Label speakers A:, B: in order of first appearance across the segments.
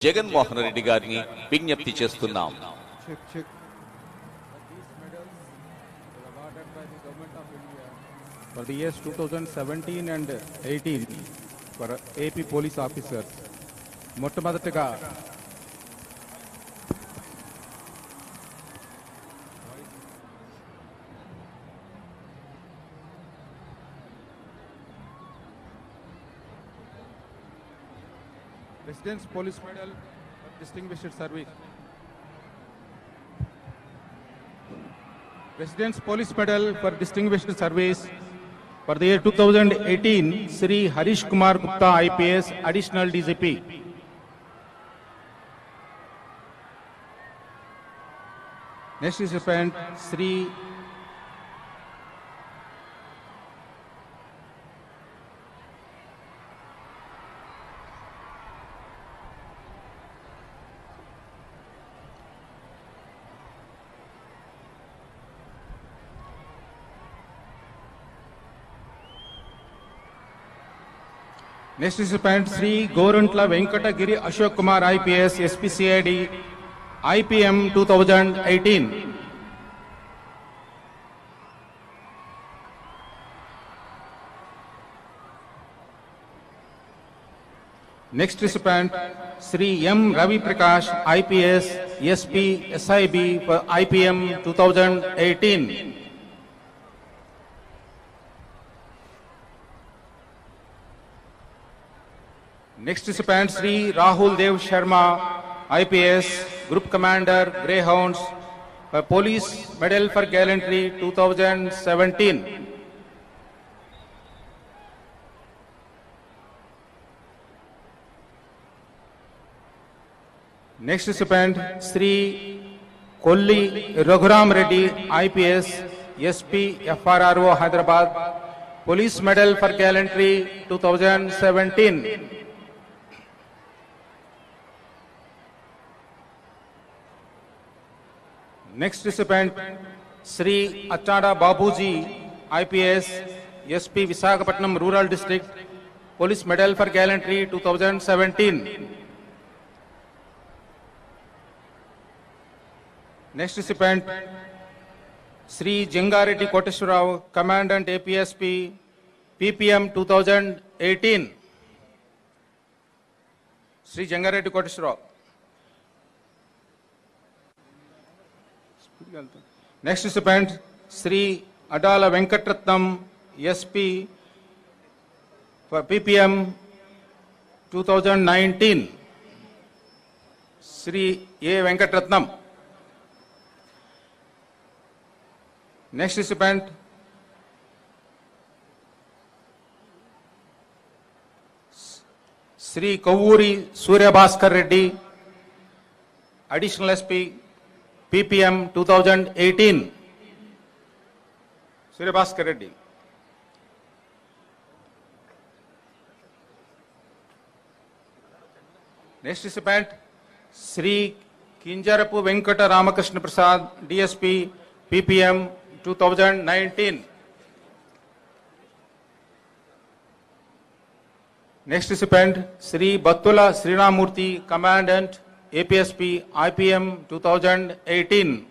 A: జగన్మోహన్ రెడ్డి గారిని విజ్ఞప్తి చేస్తున్నాం
B: Check, check. These medals were awarded by the Government of India for the years 2017 and 18 for AP police officers. మొట్టమొదటిగా Residence Police Medal for Distinguished Service. Residence Police Medal for Distinguished Service for the year 2018, Sri Harish Kumar Gupta IPS, Additional DGP. Next recipient, Sri Next recipient, Sri Gorantla Venkatagiri Ashok Kumar IPS, SPCID, IPM 2018. Next recipient, Sri M. Ravi Prakash, IPS, SP, SIB for IPM 2018. Next recipient, Sri Rahul Dev Sharma, IPS, Group Commander, Greyhounds, for Police Medal for Gallantry 2017. Next recipient, Sri Kolli Raghuram Reddy, IPS, SP, FRRO, Hyderabad, Police Medal for Gallantry 2017. Next recipient, Sri Achada Babuji, IPS, SP Visakhapatnam Rural District, Police Medal for Gallantry 2017. Next recipient, Sri Jengareddy Koteshwarao, Commandant APSP, PPM 2018. Sri Jengareddy Koteshwarao. Next recipient, Sri Adala Venkatratnam, SP, for PPM 2019. Sri A. Venkatratnam. Next recipient, Sri Kavuri Surya Bhaskar Reddy, Additional SP, PPM 2018. Surya Bhaskar Reddy. Next recipient, Sri Kinjarapu Venkata Ramakrishna Prasad, DSP, PPM 2019. Next recipient, Sri Battula Srinamurthy, Commandant, APSP, IPM 2018.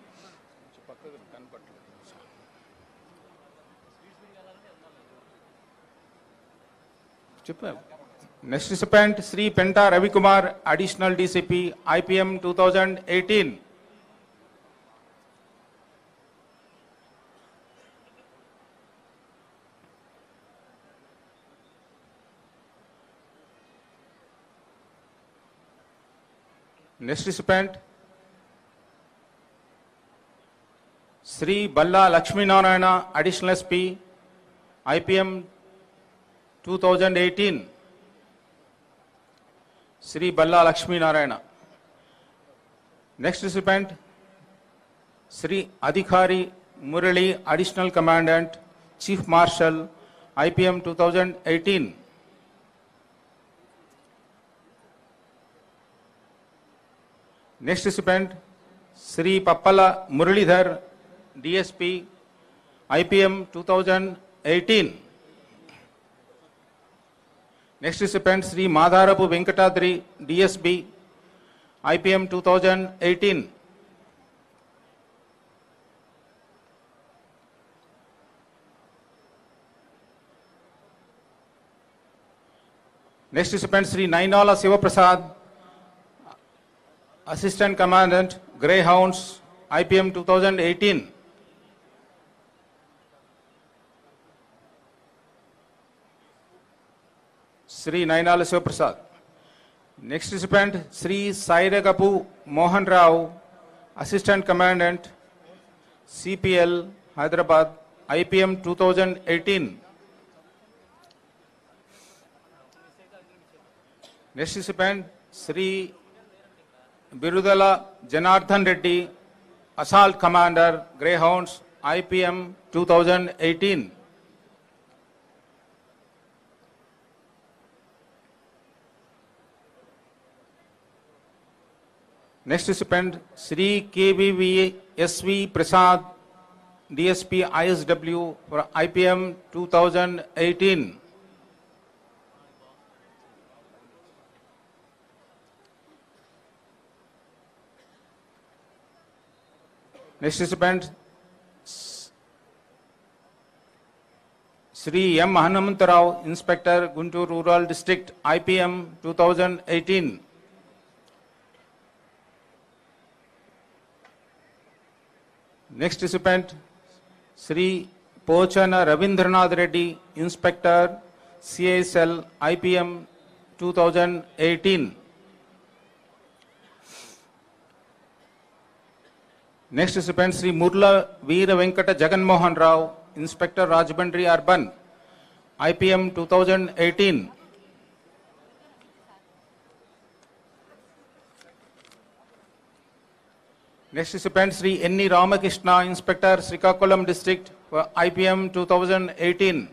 B: చెప్పావు next recipient Shri Penta Ravikumar additional DCP IPM two thousand eighteen next recipient Shri Balla Lakshminarayana additional SP IPM two thousand eighteen Shri Balla Lakshminarayana next recipient Shri Adhikari Murali additional commandant chief marshal IPM two thousand eighteen next recipient Shri Pappala Muralidhar DSP IPM two thousand eighteen next recipient Shri Madharapu Venkatadri DSP IPM 2018. Next recipient Sri Nainala Sivaprasad, Assistant Commandant, Greyhounds, IPM 2018. Sri Nainala Sivaprasad. Next recipient Sri Sairagapu Mohan Rao, Assistant Commandant, CPL, Hyderabad, IPM 2018. Next recipient Sri Birudala Janardhan Reddy, Assault Commander, Greyhounds, IPM 2018. Next recipient Sri KVV SV Prasad, DSP ISW for IPM 2018. Next recipient Sri M. Hanumantarao, Inspector, Guntur Rural District, IPM 2018. Next recipient Sri Pochana Ravindranath Reddy, Inspector, CISL, IPM 2018. Next recipient Sri Murla Veera Venkata Jagan Mohan Rao, Inspector Rajbandri Urban, IPM 2018. Next recipient Sri N. Ramakrishna, Inspector Srikakulam District for IPM 2018.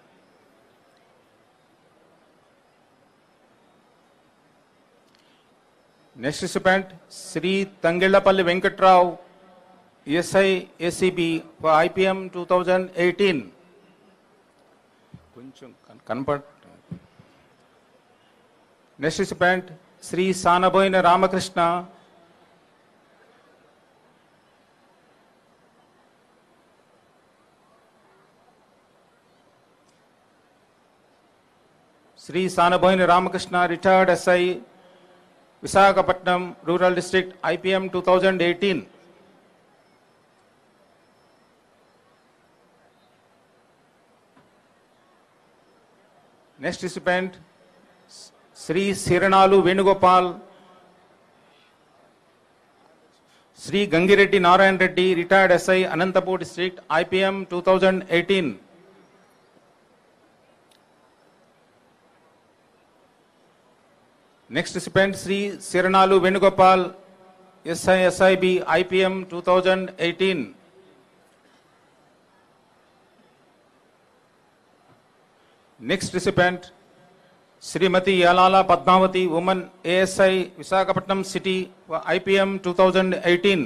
B: Next recipient Sri Tangellapalli Venkatrao, ESI ACB for IPM 2018. కొంచెం కన్- కనపడ next recipient Shri Sanaboina Ramakrishna Shri Sanaboina Ramakrishna retired SI Visakhapatnam rural district IPM two thousand eighteen next recipient Shri Siranalu Venugopal Shri Gangireddy Narayana Reddy retired SI Anantapur district IPM two thousand eighteen next recipient Shri Siranalu Venugopal SI SIB IPM two thousand eighteen next recipient Shrimati Yalala Padmavathi women ASI Visakhapatnam city IPM two thousand eighteen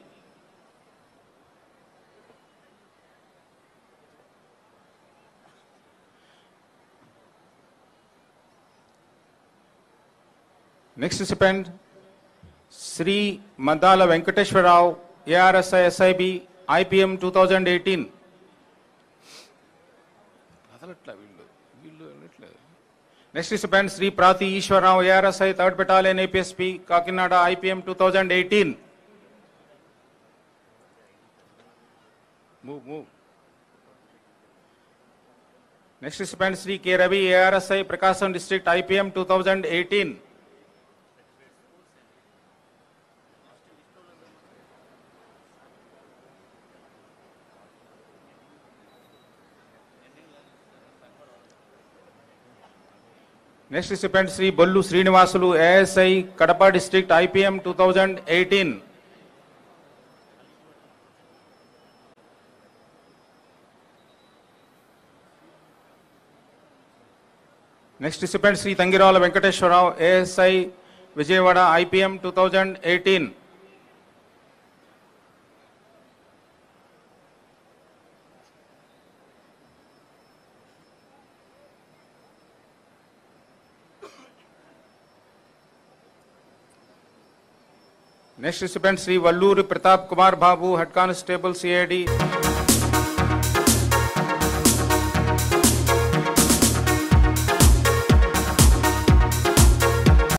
B: next recipient Shri Maddala Venkateswara Rao ARSI SIB IPM two thousand eighteen కదలట్లా వీళ్ళు వీళ్ళు వెళ్ళట్లేదు next recipient Shri Prathi Eswara Rao ARSI third battalion APSP Kakinada IPM two thousand eighteen move move next recipient Shri K Ravi ARSI Prakasam district IPM two thousand eighteen next recipient Shri Bollu Srinivasulu ASI Kadapa district IPM two thousand eighteen next recipient Shri Tangirala Venkateswara Rao ASI Vijayawada IPM two thousand eighteen Next recipient Sri Valluri Pratap Kumar Babu, Head Constable CID.